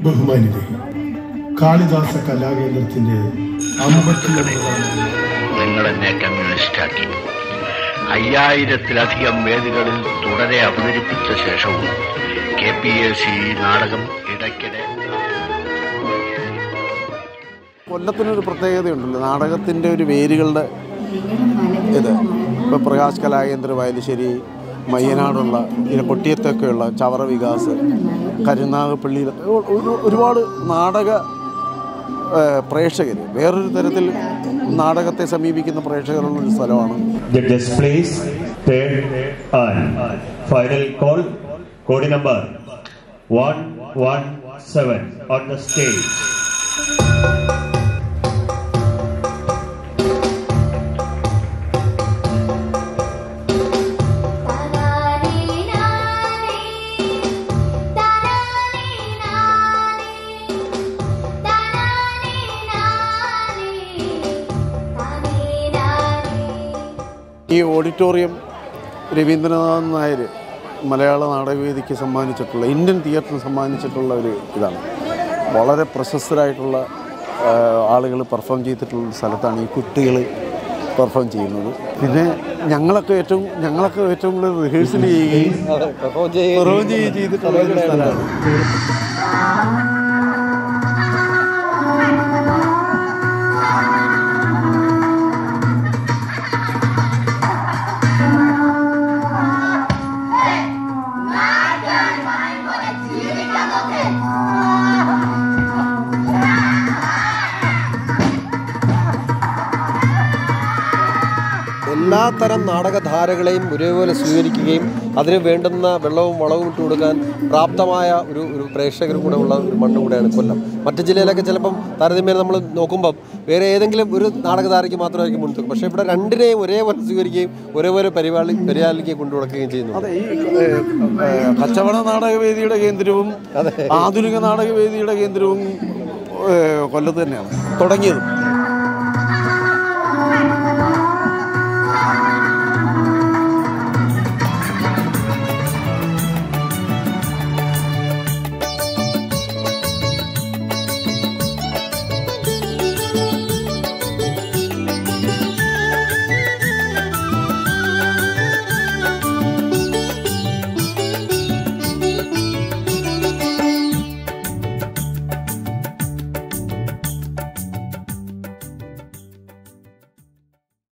ബഹുമാനിതേ കാളിദാസ കലാകേന്ദ്രത്തിന്റെ അമ്പത്തിയൊമ്പതാം നിങ്ങൾ എന്നെ കമ്മ്യൂണിസ്റ്റാക്കി അയ്യായിരത്തിലധികം വേദികളിൽ തുടരെ അവതരിപ്പിച്ച ശേഷവും കെ പി എ സി നാടകം ഇടയ്ക്കിടെ കൊല്ലത്തിനൊരു പ്രത്യേകതയുണ്ടല്ലോ നാടകത്തിൻ്റെ ഒരു വേരുകളുടെ ഇത് ഇപ്പോൾ പ്രകാശ് കലാകേന്ദ്ര വയലുശ്ശേരി മയ്യനാടുള്ള പിന്നെ കൊട്ടിയത്തൊക്കെയുള്ള ചവറ വികാസ് കരുനാഗപ്പള്ളിയിലൊക്കെ ഒരു ഒരുപാട് നാടക പ്രേക്ഷകർ വേറൊരു തരത്തിൽ നാടകത്തെ സമീപിക്കുന്ന പ്രേക്ഷകരുള്ള ഒരു സ്ഥലമാണ് Judges, please turn on. Final call, code number 117 on the stage. ഈ ഓഡിറ്റോറിയം രവീന്ദ്രനാഥ് നായർ മലയാള നാടകവേദിക്ക് സമ്മാനിച്ചിട്ടുള്ള ഇന്ത്യൻ തിയേറ്ററിന് സമ്മാനിച്ചിട്ടുള്ള ഒരു ഇതാണ് വളരെ പ്രശസ്തരായിട്ടുള്ള ആളുകൾ പെർഫോം ചെയ്തിട്ടുള്ള ഒരു സ്ഥലത്താണ് ഈ കുട്ടികൾ പെർഫോം ചെയ്യുന്നത് പിന്നെ ഞങ്ങളൊക്കെ ഏറ്റവും ഞങ്ങളൊക്കെ ഏറ്റവും കൂടുതൽ റിഹേഴ്സൽ ചെയ്യുകയും പെർഫോം ചെയ്യുകയും ചെയ്തിട്ടുള്ള ഒരു സ്ഥലമാണ് എല്ലാ തരം നാടകധാരകളെയും ഒരേപോലെ സ്വീകരിക്കുകയും അതിന് വേണ്ടുന്ന വെള്ളവും വളവും ഇട്ട് കൊടുക്കാൻ പ്രാപ്തമായ ഒരു ഒരു പ്രേക്ഷകരും കൂടെ ഉള്ള ഒരു മണ്ണ് കൂടെയാണ് കൊല്ലം മറ്റു ജില്ലയിലൊക്കെ ചിലപ്പം താരതമ്യേന നമ്മൾ നോക്കുമ്പം വേറെ ഏതെങ്കിലും ഒരു നാടകധാരയ്ക്ക് മാത്രമായിരിക്കും മുൻതൂക്കം പക്ഷേ ഇവിടെ രണ്ടിനെയും ഒരേപോലെ സ്വീകരിക്കുകയും ഒരേപോലെ പരിപാലി പരിപാലിക്കുകയും കൊണ്ടുകൊടുക്കുകയും ചെയ്യുന്നു അതെ ഈ ഏഹ്, ഏഹ്, കച്ചവട നാടകവേദിയുടെ കേന്ദ്രവും ആധുനിക നാടകവേദിയുടെ കേന്ദ്രവും ഏഹ്, കൊല്ലത്ത് തന്നെയാണ് തുടങ്ങിയത്